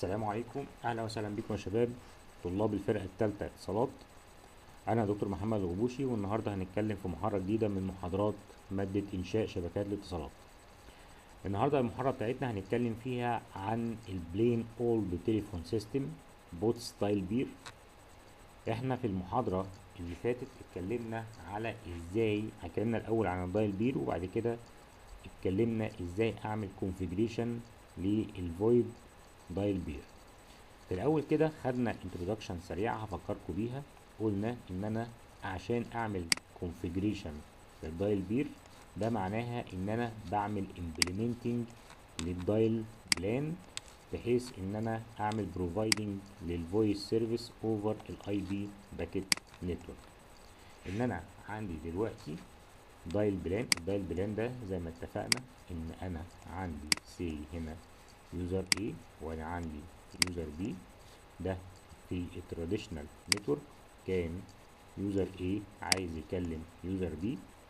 السلام عليكم اهلا وسهلا بكم يا شباب طلاب الفرقه الثالثه اتصالات انا دكتور محمد الغبوشي والنهارده هنتكلم في محاضره جديده من محاضرات ماده انشاء شبكات الاتصالات النهارده المحاضره بتاعتنا هنتكلم فيها عن البلين اولد تليفون سيستم بوت ستايل بير احنا في المحاضره اللي فاتت اتكلمنا على ازاي اتكلمنا الاول عن الدايل بير وبعد كده اتكلمنا ازاي اعمل كونفيجريشن للفويب دايل بير في الاول كده خدنا انترودكشن سريعه هفكركم بيها قلنا ان انا عشان اعمل كونفيجريشن للدايل بير ده معناها ان انا بعمل امبلمنتنج للدايل بلان بحيث ان انا اعمل بروفايدنج للفويس سيرفيس اوفر الاي بي باكيت نتورك ان انا عندي دلوقتي دايل بلان الدايل بلان ده زي ما اتفقنا ان انا عندي سي هنا يوزر A وانا عندي يوزر B ده في التراديشنال نتورك كان يوزر A عايز يكلم يوزر B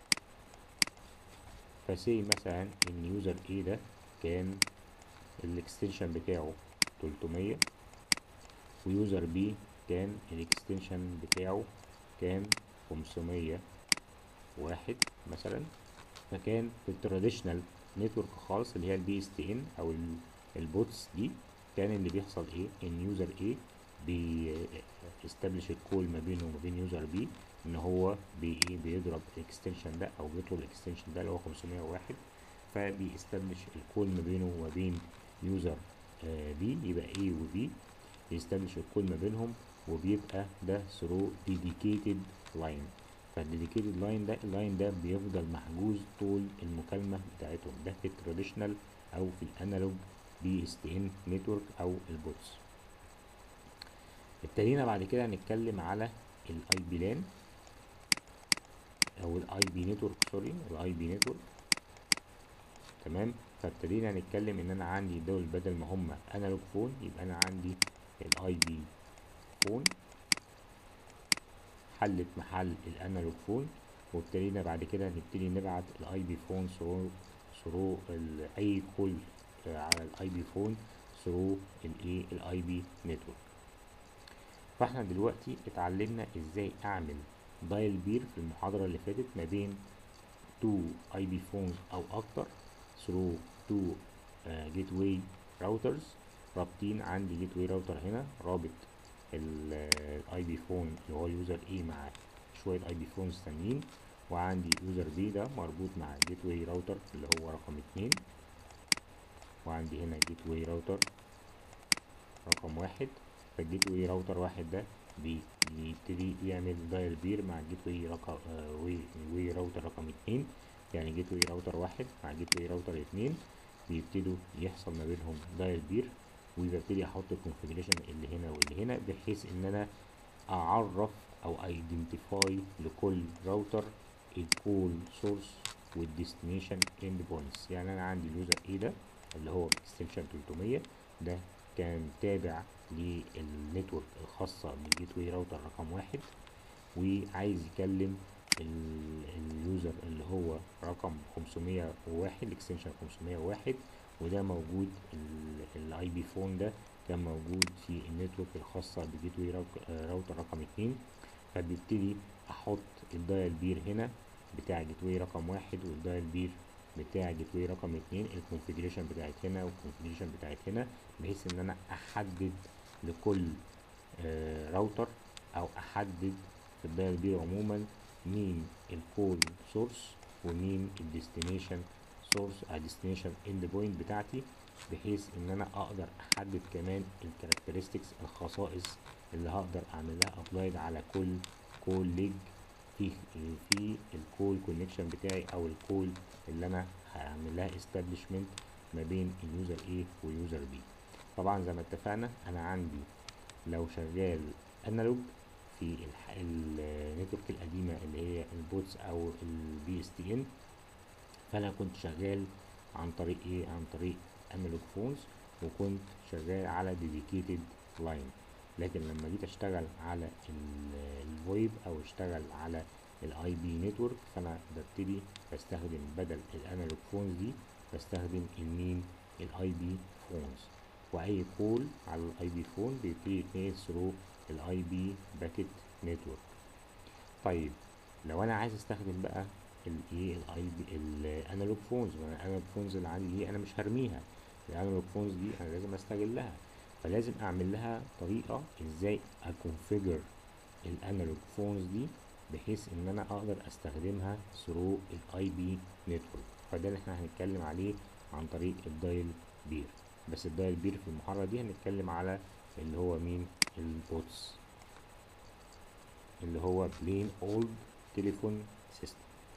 فسي مثلا ان يوزر A ده كان الاكستنشن بتاعه 300 ويوزر B كان الاكستنشن بتاعه كان 500 واحد مثلا فكان في التراديشنال نتورك خالص اللي هي البي اس تي ان او البوتس دي كان اللي بيحصل ايه ان يوزر ايه بيستبلش الكول ما بينه وما بين يوزر بي ان هو بي ايه بيضرب الاكستنشن ده او بيطلب الاكستنشن ده اللي هو 501 فبيستبلش الكول ما بينه وما بين يوزر آه بي يبقى A و B يستبلش الكول ما بينهم وبيبقى ده ثرو ديديكيتد لاين فالديديكيتد لاين ده اللاين ده بيفضل محجوز طول المكالمه بتاعتهم ده في التراديشنال او في الانالوج بي اس تي ان نتورك او البوتس ابتدينا بعد كده نتكلم على الاي بي لان او الاي بي نتورك سوري الاي بي نتورك تمام فابتدينا نتكلم ان انا عندي دول بدل ما هم انالوج فون يبقى انا عندي الاي بي فون حلت محل الانالوج فون وابتدينا بعد كده نبتدي نبعت الاي بي فون ثرو ثرو اي كول على الاي بي فون ثرو الايه الاي بي نتورك فاحنا دلوقتي اتعلمنا ازاي اعمل دايل بير في المحاضره اللي فاتت ما بين تو اي بي فونز او اكتر ثرو تو جيت واي راوترز رابطين عندي جيت واي راوتر هنا رابط الاي بي فون اللي هو يوزر اي مع شويه اي بي فونز تانيين وعندي يوزر بي ده مربوط مع جيت واي راوتر اللي هو رقم اتنين وعندي هنا جيت واي راوتر رقم واحد فالجيت واي راوتر واحد ده بيبتدي يعمل دايل بير مع جيت واي رقم آه واي, واي راوتر رقم اتنين يعني جيت واي راوتر واحد مع جيت واي راوتر اتنين بيبتدوا يحصل ما بينهم دايل بير وببتدي احط الكونفيجريشن اللي هنا واللي هنا بحيث ان انا اعرف او ايدنتيفاي لكل راوتر الكول سورس والديستنيشن اند بوينتس يعني انا عندي اليوزر ايه ده اللي هو اكستنشن 300 ده كان تابع للنتورك الخاصة بالجيت واي راوتر رقم واحد وعايز يكلم اليوزر اللي هو رقم 501 اكستنشن 501 وده موجود الاي بي فون ده كان موجود في النتورك الخاصة بجيت واي راوتر رقم اتنين فبيبتدي احط الدايل بير هنا بتاع جيت واي رقم واحد والدايل بير بتاع جيت واي رقم اتنين الكونفيجريشن بتاعت هنا والكونفيجريشن بتاعت هنا بحيث ان انا احدد لكل آه راوتر او احدد في الدايل بير عموما مين الكول سورس ومين الديستنيشن سورس الديستنيشن اند بوينت بتاعتي بحيث ان انا اقدر احدد كمان الكاركترستكس الخصائص اللي هقدر اعمل لها ابلايد على كل كول ليج في في الكول كونكشن بتاعي او الكول اللي انا هعمل لها استابليشمنت ما بين اليوزر A واليوزر B طبعا زي ما اتفقنا انا عندي لو شغال انالوج في النتورك القديمه اللي هي البوتس او البي اس تي ان فانا كنت شغال عن طريق ايه عن طريق انالوج فونز وكنت شغال على ديديكيتد لاين لكن لما جيت اشتغل على الفويب او اشتغل على الاي بي نتورك فانا ببتدي بستخدم بدل الانالوج فونز دي بستخدم المين الاي بي فونز واي كول على الاي بي فون بيبتدي يتنقل ثرو الاي بي باكيت نتورك طيب لو انا عايز استخدم بقى الايه الاي بي الانالوج فونز الانالوج فونز اللي عندي دي انا مش هرميها الانالوج فونز دي انا لازم استغلها فلازم اعمل لها طريقه ازاي اكونفيجر الانالوج فونز دي بحيث ان انا اقدر استخدمها ثرو الاي بي نتورك فده اللي احنا هنتكلم عليه عن طريق الدايل بير بس الدايل بير في المحاضره دي هنتكلم على اللي هو مين البوتس اللي هو بلين اولد تليفون سيستم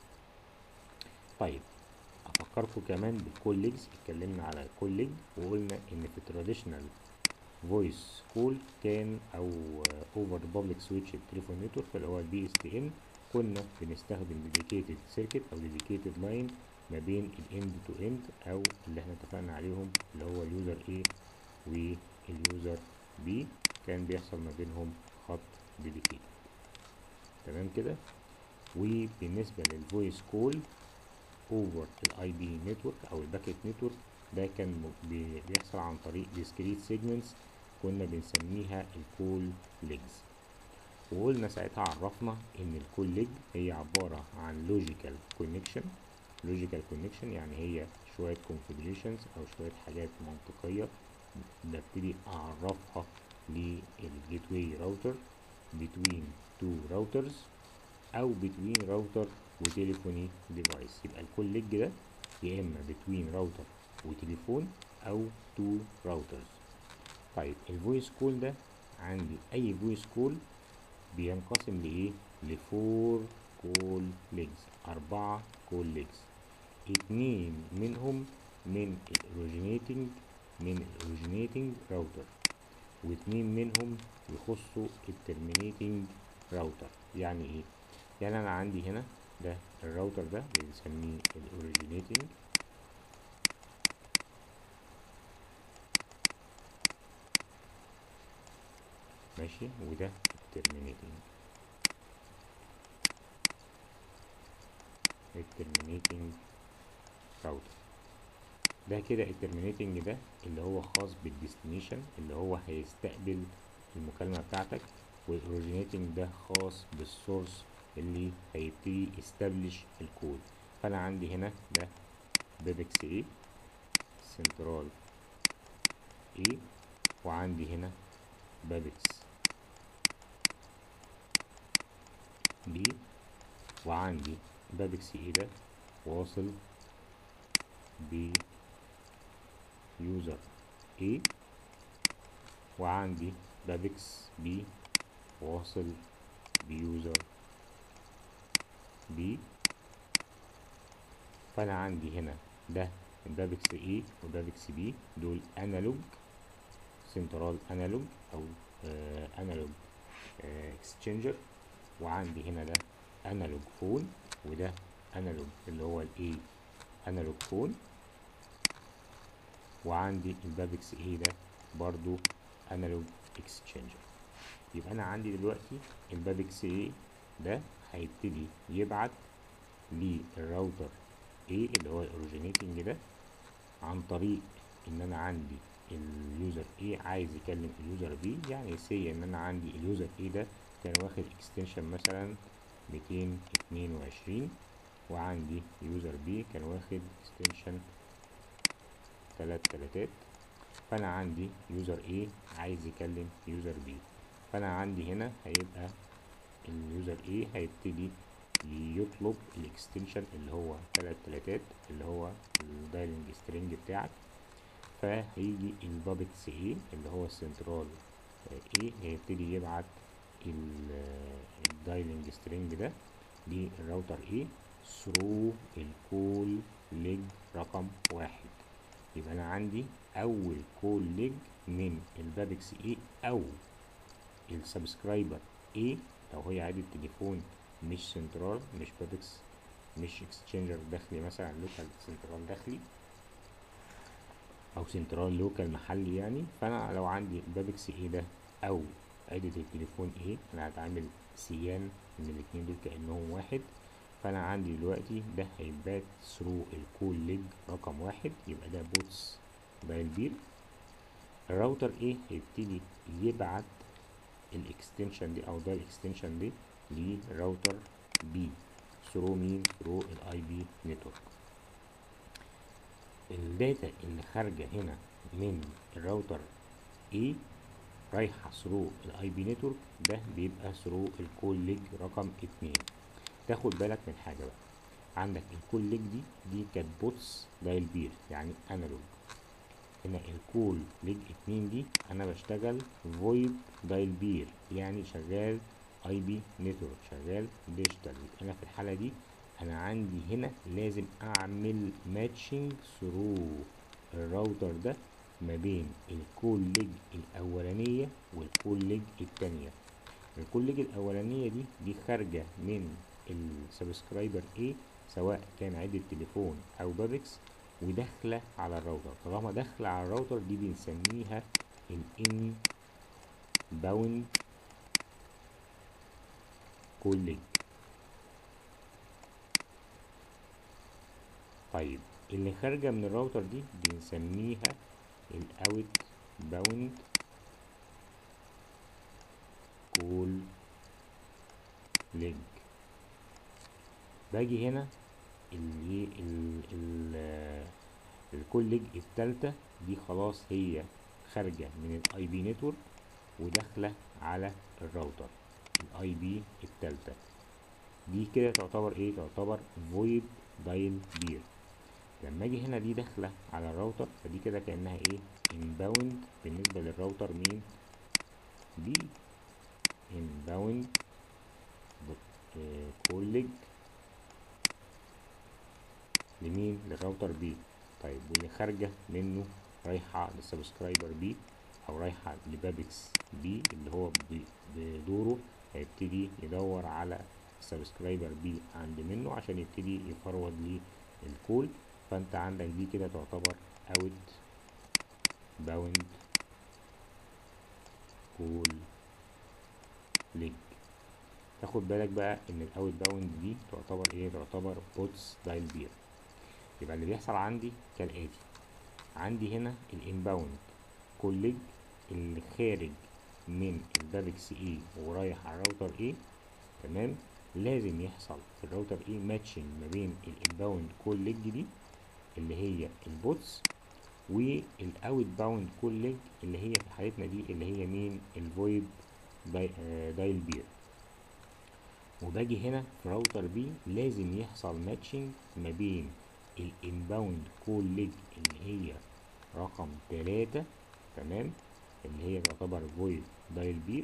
طيب افكركم كمان بالكول ليجز اتكلمنا على الكول ليج وقلنا ان في التراديشنال فويس كول كان او اوفر بابليك سويتش التليفون نتورك اللي هو البي اس تي ان كنا بنستخدم ديديكيتد سيركت او ديديكيتد لاين ما بين الاند تو اند او اللي احنا اتفقنا عليهم اللي هو اليوزر A واليوزر B كان بيحصل ما بينهم خط ديديكيتد تمام كده وبالنسبه للفويس كول اوفر الاي بي نتورك او الباكيت نتورك ده كان بيحصل عن طريق discrete segments كنا بنسميها الكول ليجز وقلنا ساعتها عرفنا ان الكول ليج هي عبارة عن logical connection logical connection يعني هي شوية configurations او شوية حاجات منطقية ببتدي اعرفها للجيت واي راوتر between two routers او between router وتليفوني ديفايس يبقى الكول ليج ده يا اما between راوتر وتليفون او تو راوترز طيب الفويس كول ده عندي اي فويس كول بينقسم لايه لفور كول ليجز اربعة كول ليجز اتنين منهم من الاوريجينيتنج من الاوريجينيتنج راوتر واتنين منهم يخصوا الترمينيتنج راوتر يعني ايه يعني انا عندي هنا ده الراوتر ده بنسميه الاوريجينيتنج ماشي وده الترمينيتنج الترمينيتنج راوتر ده كده الترمينيتنج ده اللي هو خاص بالديستنيشن اللي هو هيستقبل المكالمة بتاعتك والاوريجينيتنج ده خاص بالسورس اللي هيبتدي يستبلش الكود فانا عندي هنا ده بيبكس ايه سنترال ايه وعندي هنا بابكس بي وعندي بابكس ايه ده واصل ب يوزر A وعندي بابكس بي واصل بيوزر B فانا عندي هنا ده بابكس A وبابكس B دول انالوج سنترال انالوج او انالوج اكسشينجر وعندي هنا ده انالوج فون وده انالوج اللي هو الاي انالوج فون وعندي البابكس اي ده برضو انالوج اكسشينجر يبقى انا عندي دلوقتي البابكس اي ده هيبتدي يبعت للراوتر A اللي هو الاوريجينيتنج ده عن طريق ان انا عندي اليوزر A عايز يكلم اليوزر B يعني سي ان انا عندي اليوزر A ده كان واخد اكستنشن مثلا 222 وعندي يوزر B كان واخد اكستنشن تلات تلاتات فانا عندي يوزر A عايز يكلم يوزر B فانا عندي هنا هيبقى اليوزر A هيبتدي يطلب الاكستنشن اللي هو تلات تلاتات اللي هو الدايلنج سترينج بتاعك فهيجي البابكس A اللي هو السنترال A هيبتدي يبعت الدايلنج سترينج ده للراوتر A ثرو الكول ليج رقم واحد يبقى انا عندي اول كول ليج من البابكس A او السبسكرايبر A لو هي عادي التليفون مش سنترال مش بابكس مش اكسشينجر داخلي مثلا لوكال سنترال داخلي او سنترال لوكال محلي يعني فانا لو عندي بابكس ايه ده او عدة التليفون ايه انا هتعامل سيان من الاتنين دول كأنهم واحد فانا عندي دلوقتي ده هيبات ثرو الكول ليج رقم واحد يبقى ده بوتس دايل بير الراوتر A هيبتدي يبعت الاكستنشن دي او ده الاكستنشن دي لراوتر B ثرو مين ثرو الاي بي نتورك الداتا اللي خارجه هنا من الراوتر A رايحه ثرو الاي بي نتورك ده بيبقى ثرو الكول ليج رقم اتنين تاخد بالك من حاجه بقى عندك الكول ليج دي دي كانت بوتس دايل بير يعني انالوج هنا الكول ليج اتنين دي انا بشتغل فويب دايل بير يعني شغال اي بي نتورك شغال ديجيتال انا في الحاله دي انا عندي هنا لازم اعمل ماتشنج ثرو الراوتر ده ما بين الكول ليج الاولانيه والكول ليج التانيه الكول ليج الاولانيه دي دي خارجه من السبسكرايبر A سواء كان عدة تليفون او بابكس وداخله على الراوتر طالما داخله على الراوتر دي بنسميها الان باوند كول ليج طيب اللي خارجه من الراوتر دي بنسميها الاوت باوند كول ليج باجي هنا اللي ال ال الكول ليج التالتة دي خلاص هي خارجة من الاي بي نتورك وداخلة على الراوتر الاي بي التالتة دي كده تعتبر ايه تعتبر فويد دايل بير لما اجي هنا دي داخلة على الراوتر فدي كده كأنها ايه انباوند بالنسبة للراوتر مين بي انباوند كول ليج لمين للراوتر بي طيب واللي خارجة منه رايحة للسبسكرايبر بي او رايحة لبابكس بي اللي هو بدوره هيبتدي يدور على السبسكرايبر بي عند منه عشان يبتدي يفرود ليه الكول فانت عندك دي كده تعتبر اوت باوند كول ليج تاخد بالك بقى ان الاوت باوند دي تعتبر ايه تعتبر بوتس دايل بير يبقى اللي بيحصل عندي كالاتي عندي هنا الانباوند كول ليج اللي خارج من البابكس اي ورايح على الراوتر اي تمام لازم يحصل في الراوتر اي ماتشنج ما بين الانباوند كول ليج دي اللي هي البوتس والاوت باوند كول ليج اللي هي في حالتنا دي اللي هي مين الفويب داي آه دايل بير وباجي هنا في راوتر بي لازم يحصل ماتشنج ما بين الانباوند كول ليج اللي هي رقم تلاتة تمام اللي هي تعتبر فويب دايل بير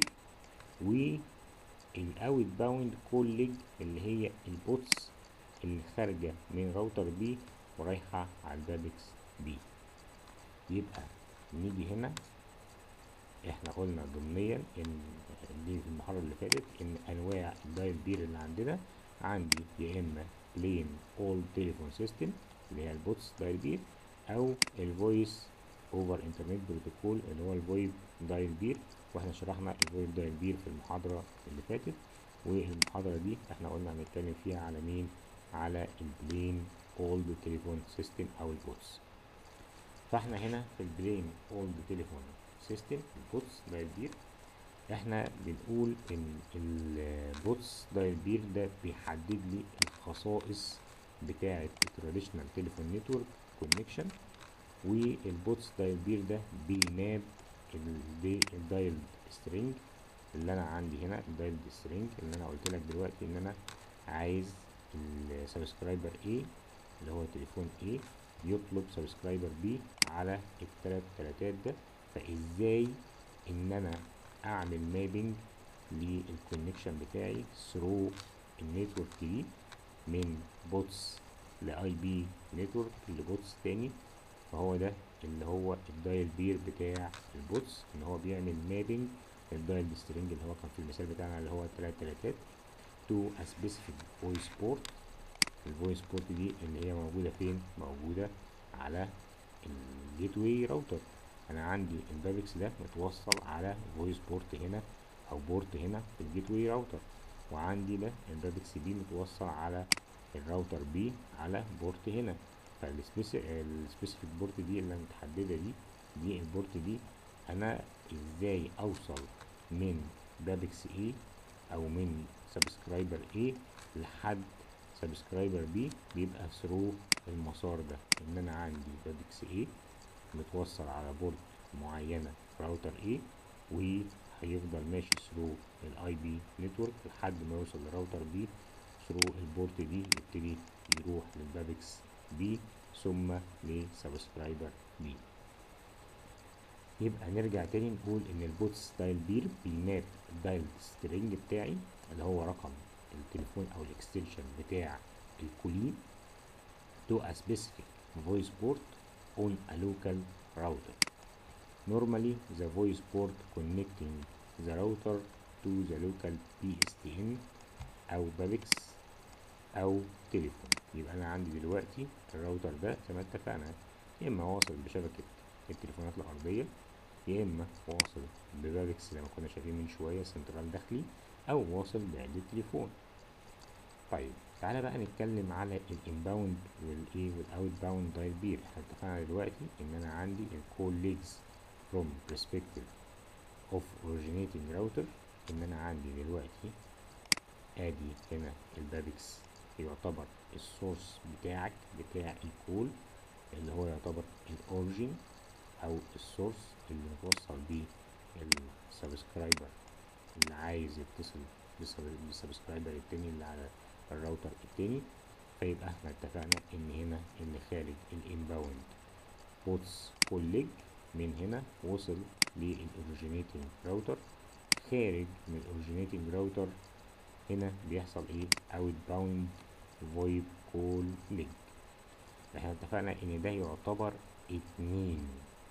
والاوت باوند كول ليج اللي هي البوتس اللي خارجة من راوتر بي ورايحة على البابكس بي يبقى نيجي هنا احنا قلنا ضمنيا ان دي في المحاضرة اللي فاتت ان انواع الدايل بير اللي عندنا عندي يا اما بلين اول تليفون سيستم اللي هي البوتس دايل بير او الفويس اوفر انترنت بروتوكول اللي هو الفويب دايل بير واحنا شرحنا الفويب دايل بير في المحاضرة اللي فاتت والمحاضرة دي احنا قلنا هنتكلم فيها على مين على البلين اولد تليفون سيستم او البوتس فاحنا هنا في البلين اولد تليفون سيستم البوتس دايل بير احنا بنقول ان البوتس دايل بير ده بيحدد لي الخصائص بتاعة التراديشنال تليفون نتورك كونكشن والبوتس دايل بير ده بيناب الدايل سترينج اللي انا عندي هنا الدايل سترينج اللي انا قلت لك دلوقتي ان انا عايز السبسكرايبر A اللي هو تليفون A يطلب سبسكرايبر B على التلات تلاتات ده فازاي ان انا اعمل مابنج للكونكشن بتاعي ثرو النتورك دي من بوتس لاي بي نتورك لبوتس تاني فهو ده اللي هو الدايل بير بتاع البوتس ان هو بيعمل مابنج الدايل سترينج اللي هو كان في المثال بتاعنا اللي هو التلات تلاتات تو a specific voice port الفويس بورت دي اللي هي موجودة فين موجودة على الجيت واي راوتر انا عندي البابكس ده متوصل على فويس بورت هنا او بورت هنا في الجيت واي راوتر وعندي ده البابكس بي متوصل على الراوتر بي على بورت هنا فالسبيسيفيك بورت دي اللي متحددة دي دي البورت دي انا ازاي اوصل من بابكس A او من سبسكرايبر A لحد سبسكرايبر B بيبقى ثرو المسار ده ان انا عندي بابكس A متوصل على بورد معينة في راوتر A وهيفضل ماشي ثرو الاي بي نتورك لحد ما يوصل لراوتر B ثرو البورت دي يبتدي يروح للبابكس B ثم لسبسكرايبر B يبقى نرجع تاني نقول ان البوت ستايل بير بيماب الدايل سترينج بتاعي اللي هو رقم التليفون او الاكستنشن بتاع الكولين to a specific voice port on a local router. Normally the voice port connecting the router to the local PSTN او بابكس او تليفون يبقى انا عندي دلوقتي الراوتر ده زي ما اتفقنا يا اما واصل بشبكة التليفونات الارضية يا اما واصل ببابكس زي ما كنا شايفين من شوية سنترال داخلي او واصل بعدة تليفون طيب تعالى بقى نتكلم على الانباوند والايه والاوت باوند دايل بير احنا اتفقنا دلوقتي ان انا عندي الكول ليجز from perspective of originating router ان انا عندي دلوقتي ادي هنا البابكس يعتبر السورس بتاعك بتاع الكول اللي هو يعتبر الاوريجين او السورس اللي متوصل بيه السبسكرايبر اللي عايز يتصل بالسبسكرايبر التاني اللي على الراوتر التاني فيبقى احنا اتفقنا ان هنا اللي خارج الانباوند بوتس كول ليج من هنا وصل للاوريجينيتنج راوتر خارج من الاوريجينيتنج راوتر هنا بيحصل ايه اوت باوند فويب كول ليج احنا اتفقنا ان ده يعتبر اتنين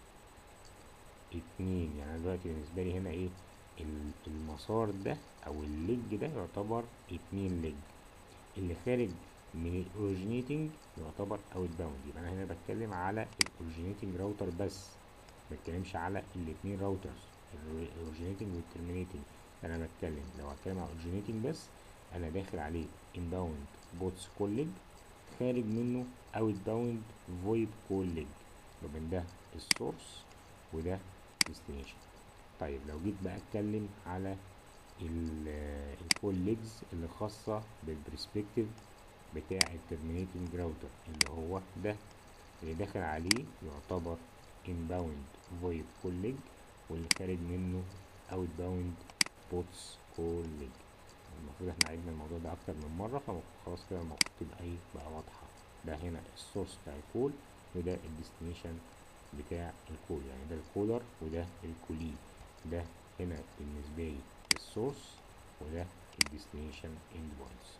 اتنين يعني دلوقتي بالنسبة لي هنا ايه المسار ده او الليج ده يعتبر اتنين ليج اللي خارج من الاوريجينيتنج يعتبر اوت باوند يبقى انا هنا بتكلم على الاوريجينيتنج راوتر بس ما بتكلمش على الاتنين راوترز الاوريجينيتنج والترمينيتنج انا بتكلم لو هتكلم على الاوريجينيتنج بس انا داخل عليه انباوند بوتس كول ليج خارج منه اوت باوند فويب كول ليج يبقى ده السورس وده ديستنيشن طيب لو جيت بقى اتكلم على الكول ليجز اللي خاصة بالبرسبكتيف بتاع الترمينيتنج راوتر اللي هو ده اللي داخل عليه يعتبر inbound void call leg واللي خارج منه outbound bots call leg المفروض احنا عدنا الموضوع ده اكتر من مرة فخلاص كده المفروض تبقى ايه بقى واضحة ده هنا السورس بتاع الكول وده الديستنيشن بتاع الكول يعني ده الكولر وده الكولي ده هنا بالنسبة لي السورس وده الديستنيشن اند بوينتس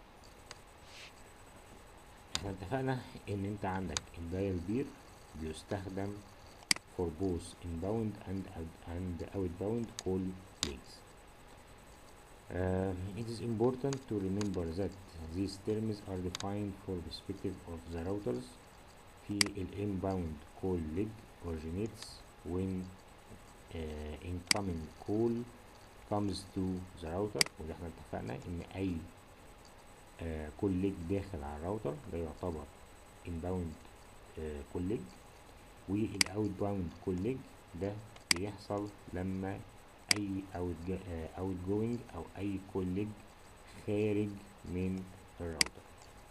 احنا اتفقنا ان انت عندك الدايل بير بيستخدم for both inbound and out and outbound call links. Uh, it is important to remember that these terms are defined for perspective of the routers. في ال inbound call leg originates when uh, incoming call comes to the router وده احنا اتفقنا ان اي uh, call leg داخل على الراوتر ده يعتبر inbound uh, call leg والاوت باوند كوليج ده بيحصل لما اي اوت اوت جوينج او اي كوليج خارج من الراوتر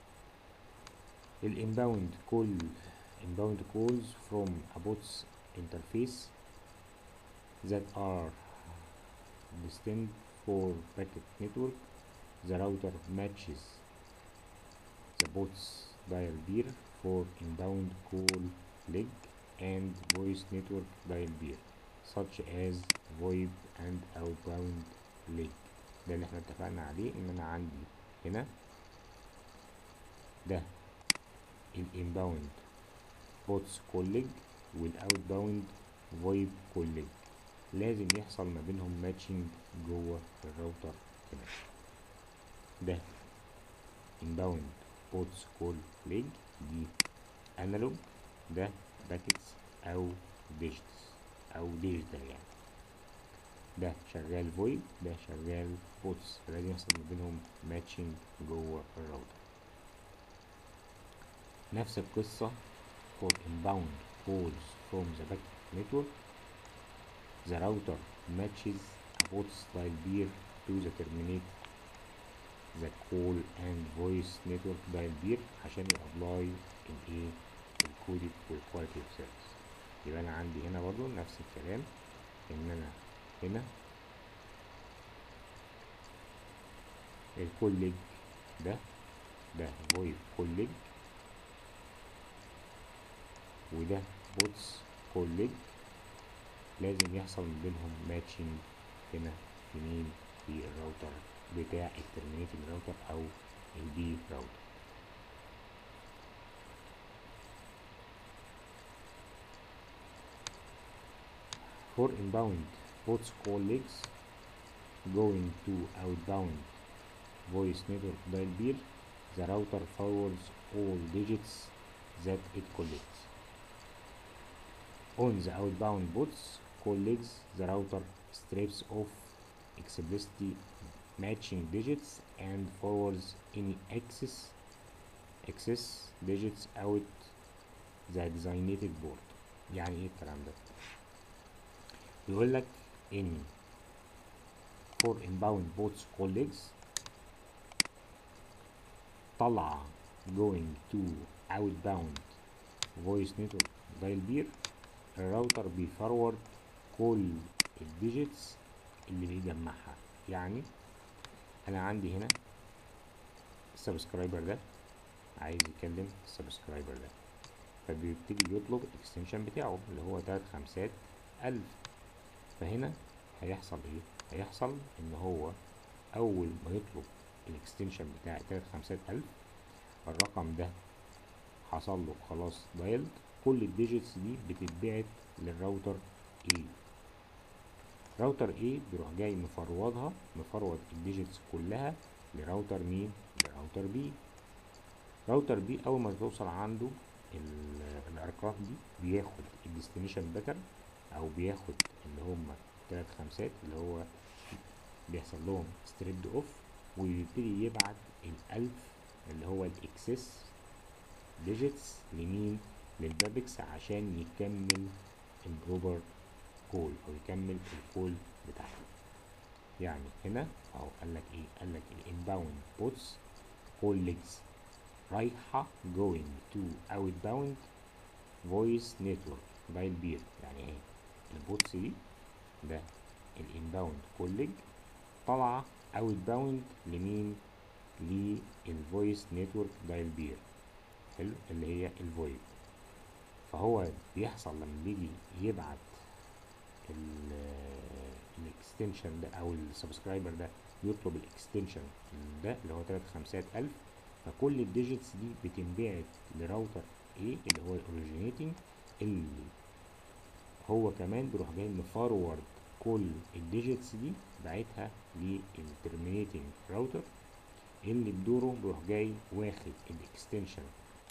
الانباوند كول inbound calls from a bot's interface that are destined for packet network the router matches the bot's dial beer for inbound call leg and voice network dial beer such as VoIP and outbound leg ده اللي احنا اتفقنا عليه ان انا عندي هنا ده الانباوند بوتس كوليج والاوتباوند فويب كوليج لازم يحصل ما بينهم ماتشنج جوه الراوتر كمان ده انباوند بوتس كول ليج دي انالوج ده باكيتس او ديجيتس او ديجيتال يعني ده شغال فويب ده شغال بوتس فلازم يحصل ما بينهم ماتشنج جوه الراوتر نفس القصة for inbound calls from the backnet network the router matches a port style beer to the terminate the call and voice network dial beer عشان يابلاي الايه الكودك والكواليتي اوف سيرفيس يبقى انا عندي هنا برضو نفس الكلام ان انا هنا الكوليج ده ده فويب كوليج وده بوتس كوليج لازم يحصل ما بينهم ماتشنج هنا يمين في الراوتر بتاع الترمينيتنج راوتر او البي راوتر for inbound ports colleagues going to outbound voice network dial beer the router forwards all digits that it collects on the outbound ports colleagues the router strips off explicitly matching digits and forwards any excess excess digits out the designated board يعني ايه الكلام ده بيقول لك ان for inbound ports colleagues طلع going to outbound voice network dial beer الراوتر بيفرورد كل الديجيتس اللي بيجمعها يعني انا عندي هنا السبسكرايبر ده عايز يكلم السبسكرايبر ده فبيبتدي يطلب الاكستنشن بتاعه اللي هو تلات خمسات الف فهنا هيحصل ايه هيحصل ان هو اول ما يطلب الاكستنشن بتاع تلات خمسات الف الرقم ده حصل له خلاص دايلد كل الديجيتس دي بتتبعت للراوتر A راوتر A بيروح جاي مفروضها مفروض الديجيتس كلها لراوتر مين لراوتر B راوتر B اول ما توصل عنده الارقام دي بياخد الديستنيشن باترن او بياخد اللي هم تلات خمسات اللي هو بيحصل لهم ستريبد اوف ويبتدي يبعت الالف اللي هو الاكسس ديجيتس لمين للبابكس عشان يكمل البروبر كول او يكمل الكول بتاعته يعني هنا اهو قال لك ايه قال لك الانباوند بوتس كول ليجز رايحه going to outbound voice network دايل بير يعني ايه البوتس دي ده الانباوند كول ليج طالعه outbound لمين للفويس نتورك دايل بير حلو اللي هي الفويب فهو بيحصل لما بيجي يبعت الاكستنشن ده او السبسكرايبر ده يطلب الاكستنشن ده اللي هو تلات خمسات الف فكل الديجيتس دي بتنبعت لراوتر A اللي هو الاوريجينيتنج اللي هو كمان بيروح جاي مفورورد كل الديجيتس دي باعتها للترمينيتنج راوتر اللي بدوره بيروح جاي واخد الاكستنشن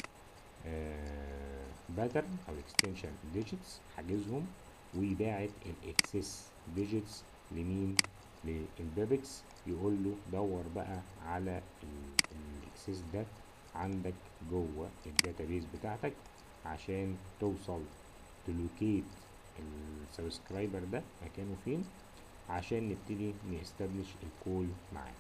باترن او الاكستنشن ديجيتس حاجزهم ويباعت الاكسس ديجيتس لمين للبابكس يقول له دور بقى على الاكسس ده عندك جوه الداتابيز بتاعتك عشان توصل تلوكيت السبسكرايبر ده مكانه فين عشان نبتدي نستبلش الكول معاه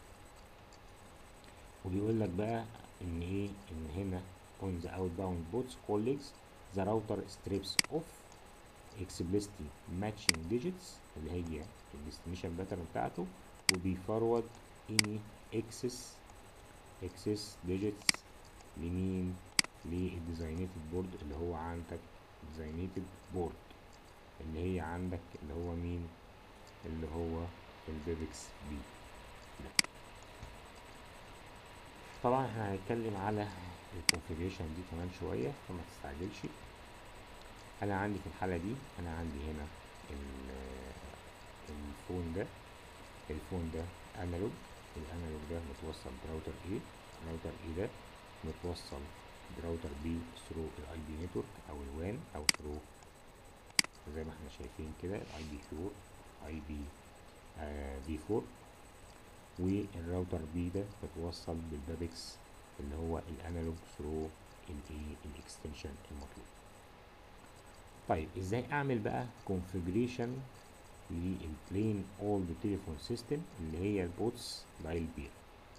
وبيقول لك بقى ان ايه ان هنا on the outbound bots colleagues the router strips off explicitly matching digits اللي هي الديستنيشن باترن بتاعته وبيفرود any excess excess digits لمين للديزاينيتد بورد اللي هو عندك ديزاينيتد بورد اللي هي عندك اللي هو مين اللي هو البيبكس بي طبعا احنا هنتكلم على الكونفيجريشن دي كمان شوية فما تستعجلش انا عندي في الحالة دي انا عندي هنا الفون ده الفون ده انالوج الانالوج ده متوصل براوتر A راوتر A ده متوصل براوتر B ثرو الاي بي نتورك او الوان او ثرو زي ما احنا شايفين كده الاي بي 4 اي بي بي 4 والراوتر بي ده متوصل بالبابكس اللي هو الانالوج ثرو الايه الاكستنشن المطلوب طيب ازاي اعمل بقى كونفيجريشن للبلين اولد تليفون سيستم اللي هي البوتس دايل بير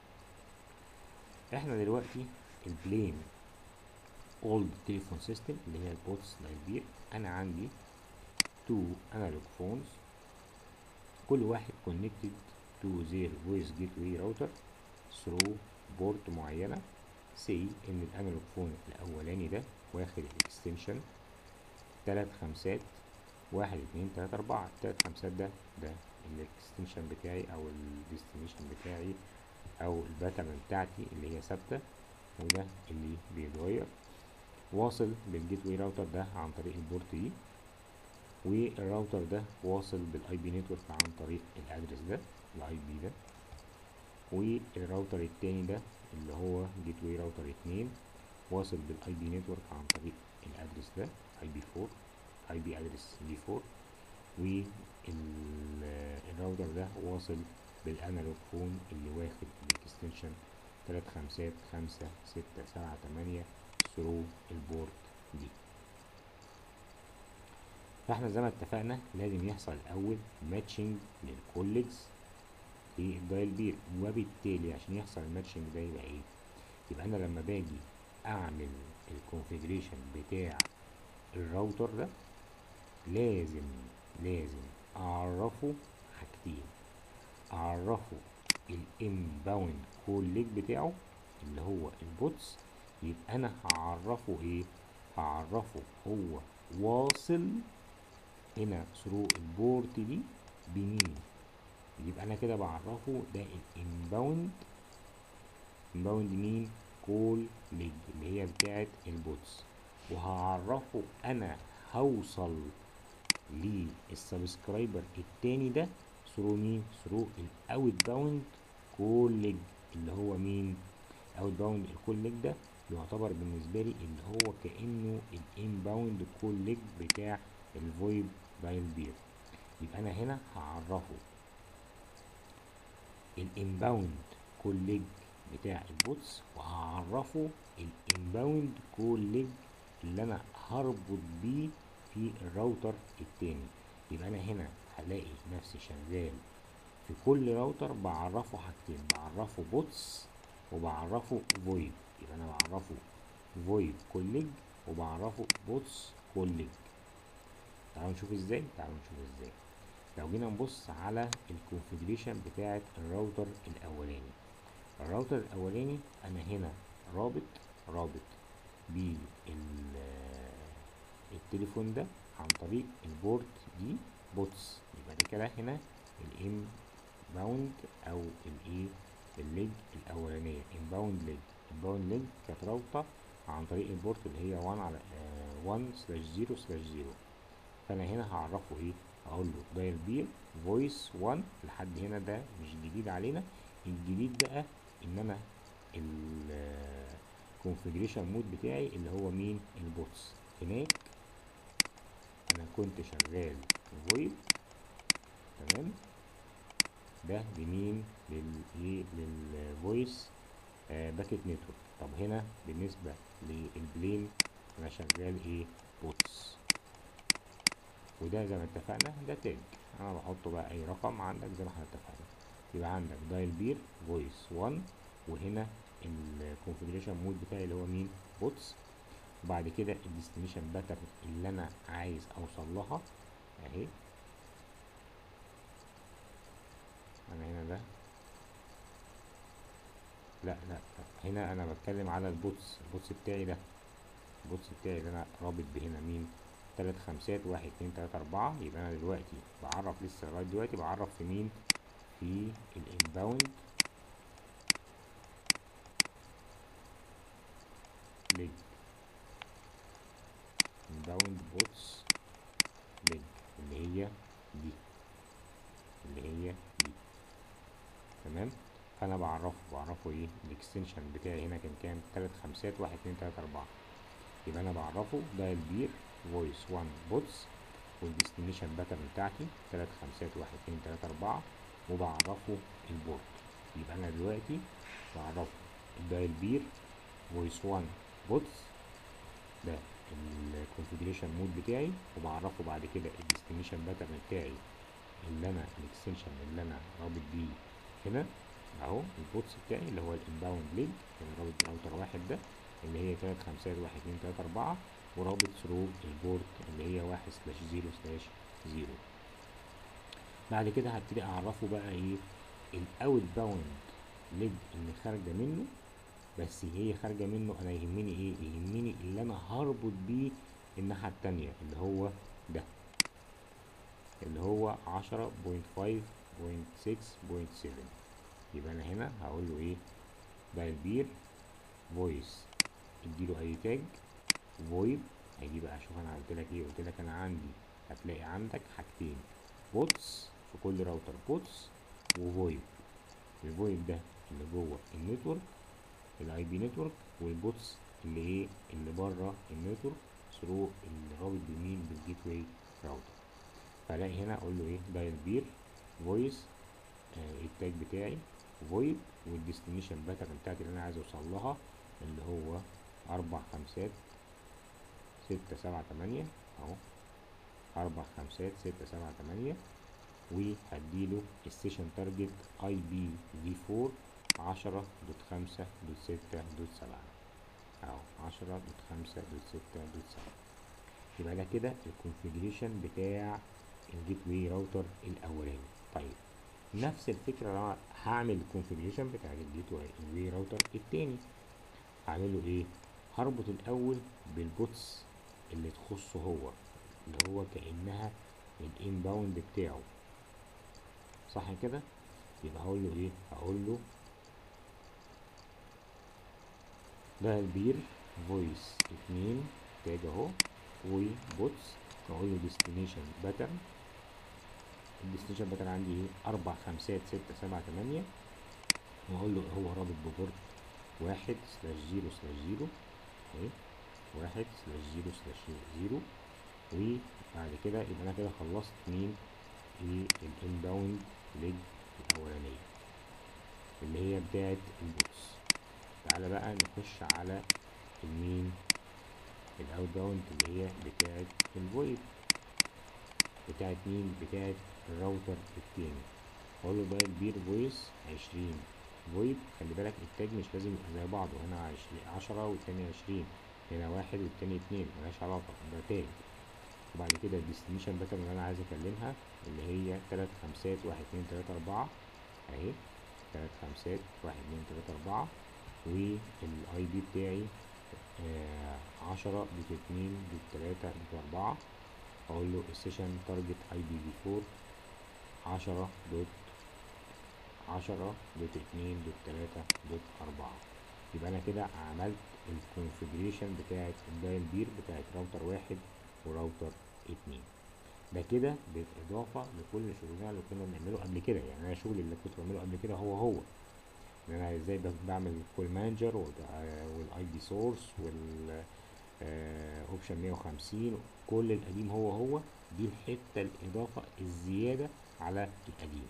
احنا دلوقتي البلين اولد تليفون سيستم اللي هي البوتس دايل بير انا عندي تو انالوج فونز كل واحد connected to their voice gateway router through بورت معينة سي ان الانالوج فون الاولاني ده واخد الاكستنشن تلات خمسات واحد اتنين تلاتة اربعة التلات خمسات ده ده الاكستنشن بتاعي او الديستنيشن بتاعي او الباترن بتاعتي اللي هي ثابتة وده اللي بيتغير واصل بالجيت واي راوتر ده عن طريق البورت دي والراوتر ده واصل بالاي بي نتورك عن طريق الادرس ده الاي بي ده والراوتر التاني ده اللي هو جيت واي راوتر اتنين واصل بالاي بي نتورك عن طريق الادرس ده اي بي فور اي بي ادرس بي فور والراوتر ده واصل بالانالوج فون اللي واخد الاكستنشن تلات خمسات خمسة ستة سبعة تمانية ثرو البورت دي فاحنا زي ما اتفقنا لازم يحصل الاول ماتشنج للكوليجز في الدايل بير وبالتالي عشان يحصل الماتشنج ده يبقى ايه يبقى انا لما باجي اعمل الكونفيجريشن بتاع الراوتر ده لازم لازم اعرفه حاجتين اعرفه الانباوند كوليج بتاعه اللي هو البوتس يبقى انا هعرفه ايه هعرفه هو واصل هنا ثرو البورت دي بمين يبقى انا كده بعرفه ده الانباوند انباوند مين كول ليج اللي هي بتاعت البوتس وهعرفه انا هوصل للسبسكرايبر التاني ده ثرو مين ثرو الاوت باوند كول ليج اللي هو مين اوت باوند الكول ليج ده يعتبر بالنسبة لي اللي هو كأنه الانباوند كول ليج بتاع الفويب دايل بير يبقى انا هنا هعرفه الانباوند كول ليج بتاع البوتس وهعرفه الانباوند كول ليج اللي انا هربط بيه في الراوتر التاني يبقى انا هنا هلاقي نفسي شغال في كل راوتر بعرفه حاجتين بعرفه بوتس وبعرفه فويب يبقى انا بعرفه فويب كوليج وبعرفه بوتس كوليج تعالوا نشوف ازاي تعالوا نشوف ازاي لو جينا نبص على الكونفيجريشن بتاعه الراوتر الاولاني الراوتر الاولاني انا هنا رابط رابط بالتليفون ده عن طريق البورت دي بوتس يبقى ده كده هنا الام باوند او الايه الليج الاولانيه انباوند ليج انباوند ليج كانت رابطه عن طريق البورت اللي هي 1 على 1 سلاش 0 سلاش 0 فانا هنا هعرفه ايه اقول له دايل بير فويس 1 لحد هنا ده مش جديد علينا الجديد بقى ان انا الكونفيجريشن مود بتاعي اللي هو مين البوتس هناك انا كنت شغال فويب تمام ده لمين للايه للفويس آه باكيت نتورك طب هنا بالنسبة للبلين انا شغال ايه بوتس وده زي ما اتفقنا ده تاج انا بحطه بقى اي رقم عندك زي ما احنا اتفقنا يبقى عندك دايل بير فويس 1 وهنا الكونفيجريشن مود بتاعي اللي هو مين بوتس وبعد كده الديستنيشن باترن اللي انا عايز اوصل لها اهي انا هنا ده لا لا هنا انا بتكلم على البوتس البوتس بتاعي ده البوتس بتاعي اللي انا رابط بهنا مين تلات خمسات واحد اتنين تلاتة اربعة يبقى انا دلوقتي بعرف لسه لغاية دلوقتي بعرف في مين في الانباوند ليج انباوند بوتس ليج اللي هي دي اللي هي دي تمام فانا بعرفه بعرفه ايه الاكستنشن بتاعي هنا كان كام تلات خمسات واحد اتنين تلاتة اربعة يبقى انا بعرفه دايل بير فويس 1 بوتس والديستنيشن باترن بتاعتي تلات خمسات واحد اتنين تلاتة اربعة وبعرفه البورت يبقى انا دلوقتي بعرفه الدايل بير فويس 1 بوتس ده الكونفيجريشن مود بتاعي وبعرفه بعد كده الديستنيشن باترن بتاعي اللي انا الاكستنشن اللي انا رابط بيه هنا اهو البوتس بتاعي اللي هو الانباوند ليج اللي رابط براوتر واحد ده اللي هي تلات خمسات واحد اتنين تلاتة اربعة ورابط ثرو البورت اللي هي واحد سلاش زيرو سلاش زيرو بعد كده هبتدي اعرفه بقى ايه الاوت باوند ليج اللي خارجة منه بس هي خارجة منه انا يهمني ايه يهمني اللي انا هربط بيه الناحية التانية اللي هو ده اللي هو عشرة بوينت فايف بوينت سكس بوينت سفن يبقى انا هنا هقول له ايه ده البير فويس اديله اي تاج فويد هيجي بقى شوف انا قلت لك ايه قلت لك انا عندي هتلاقي عندك حاجتين بوتس في كل راوتر بوتس وفويد الفويد ده اللي جوه النتورك الاي بي نتورك والبوتس اللي ايه اللي بره النتورك ثرو الرابط بمين بالجيت واي راوتر فالاقي هنا اقول له ايه دايل بير فويس آه التاج بتاعي فويد والديستنيشن باترن بتاعتي اللي انا عايز اوصل لها اللي هو اربع خمسات ستة سبعة تمانية اهو اربع خمسات ستة سبعة تمانية وهديله السيشن تارجت اي بي في فور عشرة دوت خمسة دوت ستة دوت سبعة اهو عشرة دوت خمسة دوت ستة دوت سبعة يبقى ده كده الكونفيجريشن بتاع الجيت واي راوتر الاولاني طيب نفس الفكرة لو أنا هعمل الكونفيجريشن بتاع الجيت واي راوتر التاني هعمله ايه هربط الاول بالبوتس اللي تخصه هو اللي هو كأنها الانباوند بتاعه صح كده يبقى هقول له ايه هقول له ده البير فويس اتنين تاج اهو وبوتس اقول له ديستنيشن باترن الديستنيشن باترن عندي ايه اربع خمسات ستة سبعة تمانية واقول له هو رابط ببورت واحد سلاش زيرو سلاش زيرو اهي واحد سلاش زيرو سلاش زيرو وبعد كده يبقى انا كده خلصت مين ايه الانباوند ليج الاولانية اللي هي بتاعت البوتس تعالى بقى نخش على المين الاوت باوند اللي هي بتاعت الفويد بتاعت مين بتاعت الراوتر التاني اقول له بقى البير فويس عشرين فويد خلي بالك التاج مش لازم يبقى زي بعضه هنا عشرين عشرة والتاني عشرين هنا واحد والتاني اتنين ملهاش علاقة ده تاج وبعد كده الديستنيشن باترن اللي انا عايز اكلمها اللي هي تلات خمسات واحد اتنين تلاتة اربعة اهي تلات خمسات واحد اتنين تلاتة اربعة والاي بي بتاعي آه عشرة دوت اتنين دوت تلاتة دوت اربعة اقول له السيشن تارجت اي بي في فور عشرة دوت عشرة دوت اتنين دوت تلاتة دوت اربعة يبقى انا كده عملت الكونفيجريشن بتاعت الدايل بير بتاعت راوتر واحد وراوتر اتنين ده كده بالاضافة لكل شغلنا اللي كنا بنعمله قبل كده يعني انا الشغل اللي كنت بعمله قبل كده هو هو ان انا ازاي بعمل كول مانجر والاي دي سورس وال اوبشن 150 كل القديم هو هو دي الحته الاضافه الزياده على القديم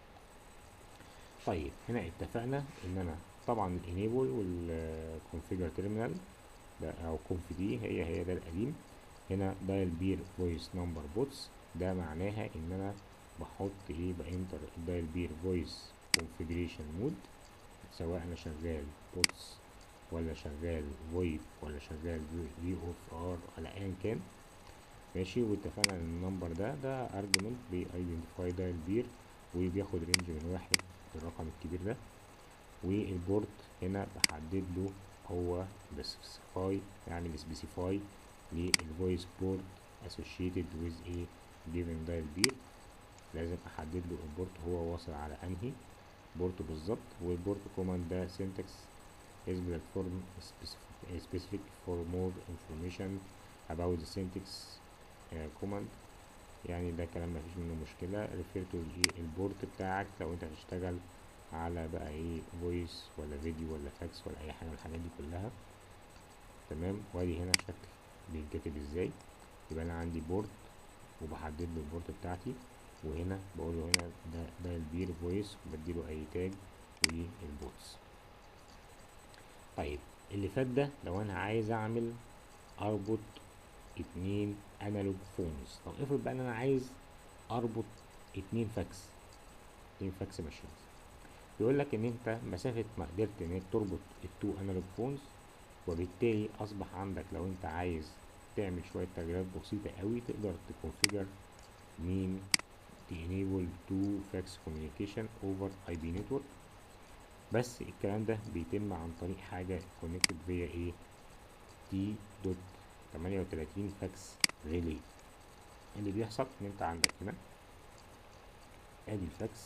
طيب هنا اتفقنا ان انا طبعا الانيبل والكونفيجر تيرمينال ده او كونف دي هي هي ده القديم هنا دايل بير فويس نمبر بوتس ده معناها ان انا بحط ايه بانتر الدايل بير فويس كونفيجريشن مود سواء انا شغال بوتس ولا شغال فويب ولا شغال في اوف ار على ايا كان ماشي واتفقنا ان النمبر ده ده ارجمنت بيايدنتيفاي ده البير وبياخد رينج من واحد الرقم الكبير ده والبورت هنا بحدد له هو بسبيسيفاي يعمل سبيسيفاي للفويس بورت associated with a given dial beer لازم احدد له البورت هو واصل على انهي بورت بالظبط والبورت كوماند ده syntax is platform specific, specific for more information about the syntax uh, command يعني ده كلام مفيش منه مشكلة refer to البورت بتاعك لو انت هتشتغل على بقى ايه فويس ولا فيديو ولا فاكس ولا اي حاجة من الحاجات دي كلها تمام وادي هنا شكل بيتكتب ازاي يبقى انا عندي بورت وبحدد له البورت بتاعتي وهنا بقول له هنا ده ده البير فويس وبديله اي تاج والبوتس طيب اللي فات ده لو انا عايز اعمل اربط اتنين انالوج فونز طب افرض بقى ان انا عايز اربط اتنين فاكس اتنين فاكس ماشينز بيقول لك ان انت مسافة ما قدرت ان انت تربط التو انالوج فونز وبالتالي اصبح عندك لو انت عايز تعمل شوية تغييرات بسيطة قوي تقدر تكونفيجر مين enable two fax communication over IP network بس الكلام ده بيتم عن طريق حاجة connected via ايه تي دوت تمانية وتلاتين فاكس ريلي اللي بيحصل ان انت عندك هنا ادي الفاكس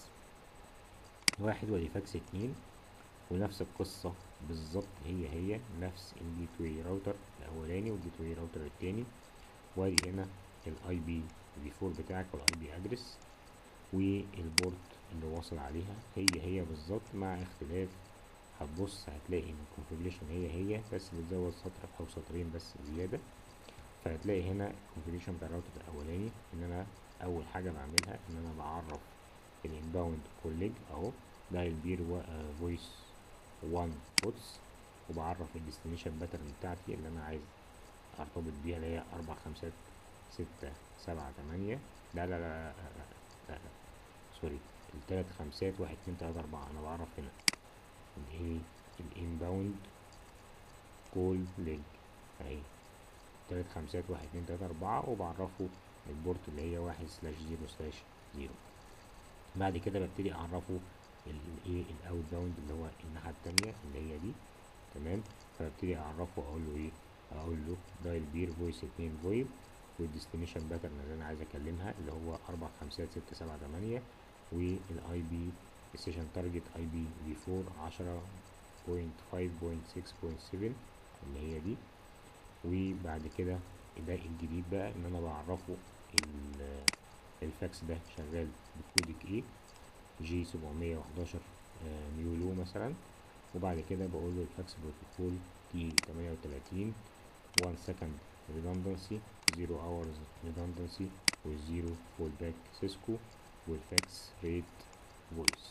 واحد وادي فاكس اتنين ونفس القصة بالظبط هي هي نفس الجيت واي راوتر الاولاني والجيت واي راوتر التاني وادي هنا الاي بي في 4 بتاعك والاي بي ادرس والبورت اللي واصل عليها هي هي بالظبط مع اختلاف هتبص هتلاقي ان الكونفيجريشن هي هي بس بتزود سطر او سطرين بس زيادة فهتلاقي هنا الكونفيجريشن بتاع الراوتر الاولاني ان انا اول حاجة بعملها ان انا بعرف الانباوند كوليج اهو ده البير فويس 1 بوتس وبعرف الديستنيشن باترن بتاعتي اللي انا عايز ارتبط بيها اللي هي اربع خمسات ستة سبعة تمانية لا لا لا, لا, لا, لا سوري التلات خمسات واحد اتنين تلاتة اربعة انا بعرف هنا الايه الانباوند كول ليج اهي تلات خمسات واحد اتنين تلاتة اربعة وبعرفه البورت اللي هي واحد سلاش زيرو سلاش زيرو بعد كده ببتدي اعرفه الايه الاوت باوند اللي هو الناحية التانية اللي هي دي تمام فببتدي اعرفه اقول له ايه اقول له دايل بير فويس اتنين فويب والديستنيشن باترن اللي انا عايز اكلمها اللي هو اربع خمسات ستة سبعة تمانية والاي بي السيشن تارجت اي بي في 4 عشرة بوينت فايف بوينت سكس بوينت سفن اللي هي دي وبعد كده ده الجديد بقى ان انا بعرفه الفاكس ده شغال بكودك ايه جي سبعمية وحداشر ميولو مثلا وبعد كده بقول له الفاكس بروتوكول تي تمانية وتلاتين 1 second redundancy 0 hours redundancy والزيرو فولباك سيسكو والفاكس ريت فويس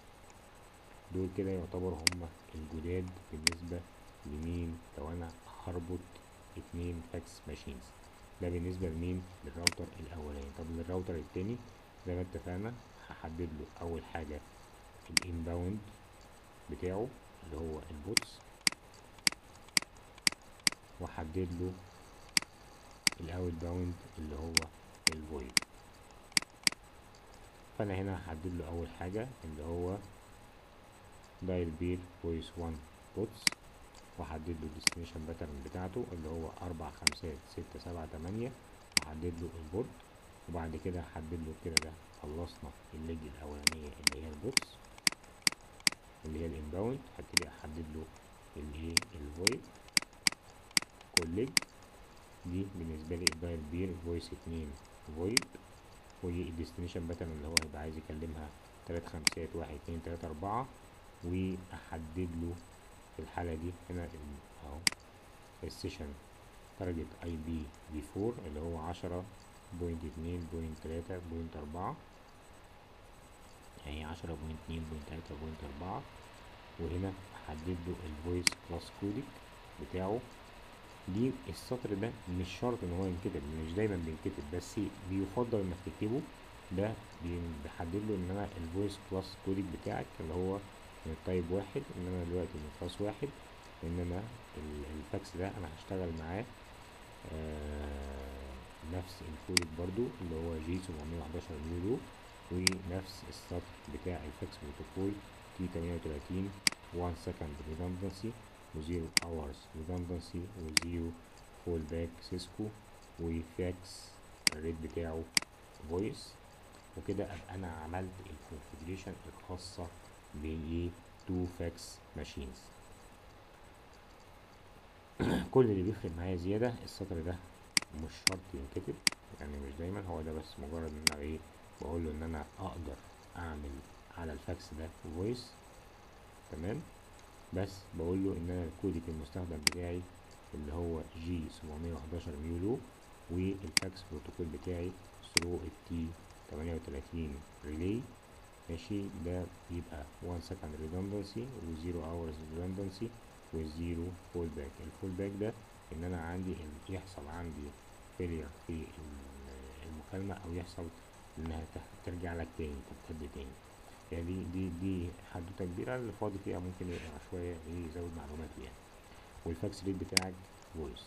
دول كده يعتبر هما الجداد بالنسبة لمين لو انا هربط اتنين فاكس ماشينز ده بالنسبة لمين للراوتر الاولاني طب للراوتر التاني زي ما اتفقنا هحدد له اول حاجة الانباوند بتاعه اللي هو البوتس واحدد له الاوت باوند اللي هو الفويد فانا هنا هحدد له اول حاجة اللي هو دايل بير فويس 1 بوتس واحدد له الديستنيشن باترن بتاعته اللي هو اربع خمسات ستة سبعة تمانية واحدد له البورد وبعد كده هحدد له كده ده خلصنا الليج الاولانية اللي هي البوتس اللي هي الانباوند هبتدي احدد له الايه الفويد كوليج دي بالنسبة لي الدايل بير فويس اتنين فويد والديستنيشن باترن اللي هو هيبقى عايز يكلمها تلات خمسات واحد اتنين تلاتة اربعة واحدد له في الحالة دي هنا اهو السيشن تارجت اي بي في فور اللي هو عشرة بوينت اتنين بوينت تلاتة بوينت اربعة يعني عشرة بوينت اتنين بوينت تلاتة بوينت اربعة وهنا احدد له الفويس كلاس كودك بتاعه دي السطر ده مش شرط ان هو ينكتب مش دايما بينكتب بس بيفضل انك تكتبه ده بيحدد له ان انا الفويس كلاس كودك بتاعك اللي هو من التايب واحد ان انا دلوقتي من كلاس واحد ان انا الفاكس ده انا هشتغل معاه آه نفس الكودك برضو اللي هو جي سبعمية وحداشر ميولو ونفس السطر بتاع الفاكس بروتوكول تي تمانية وتلاتين 1 second redundancy وزيرو hours redundancy وزيرو فول سيسكو وفاكس الريت بتاعه فويس وكده ابقى انا عملت الكونفيجريشن الخاصة ب تو فاكس ماشينز كل اللي بيفرق معايا زيادة السطر ده مش شرط ينكتب يعني مش دايما هو ده بس مجرد ان انا ايه بقول له ان انا اقدر اعمل على الفاكس ده فويس تمام بس بقول له ان انا الكودك المستخدم بتاعي اللي هو جي 711 ميولو والفاكس بروتوكول بتاعي ثرو التي 38 ريلي ماشي ده بيبقى 1 second redundancy و 0 hours redundancy والزيرو فول باك الفول باك ده ان انا عندي يحصل عندي failure في المكالمة او يحصل انها تح- ترجع لك تاني تمتد تاني يعني دي دي دي حدوته كبيرة اللي فاضي فيها ممكن يقرا شوية ايه يزود معلومات فيها والفاكس ريت بتاعك فويس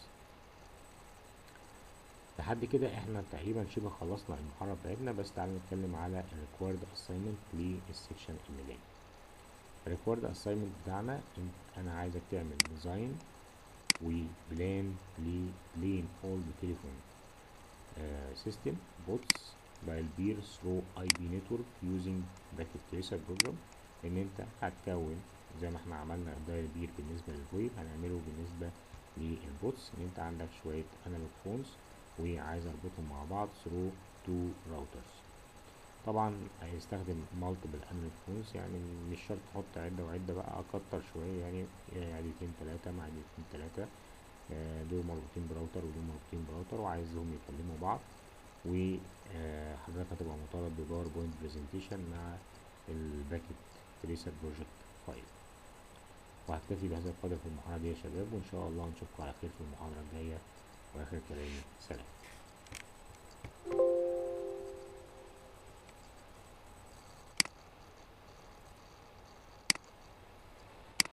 لحد كده احنا تقريبا شبه خلصنا المحاضرة بتاعتنا بس تعالى نتكلم على الريكوارد اساينمنت للسكشن اللي جاي الريكوارد اساينمنت بتاعنا إن- انا عايزك تعمل ديزاين وبلان لبلين اولد تليفون سيستم بوتس by البير through IP network using packet tracer program ان انت هتكون زي ما احنا عملنا الداير بير بالنسبة للويب هنعمله بالنسبة للبوتس ان انت عندك شوية انالوج فونز وعايز اربطهم مع بعض through two routers طبعا هيستخدم multiple انالوج فونز يعني مش شرط تحط عدة وعدة بقى اكتر شوية يعني عدتين تلاتة مع عدتين تلاتة آه، دول مربوطين براوتر ودول مربوطين براوتر وعايزهم يكلموا بعض وحضرتك هتبقى مطالب بباوربوينت برزنتيشن مع الباكت تريسر بروجكت فايل وهكتفي بهذا القدر في المحاضرة دي يا شباب وإن شاء الله نشوفكم على خير في المحاضرة الجاية وآخر كلامي سلام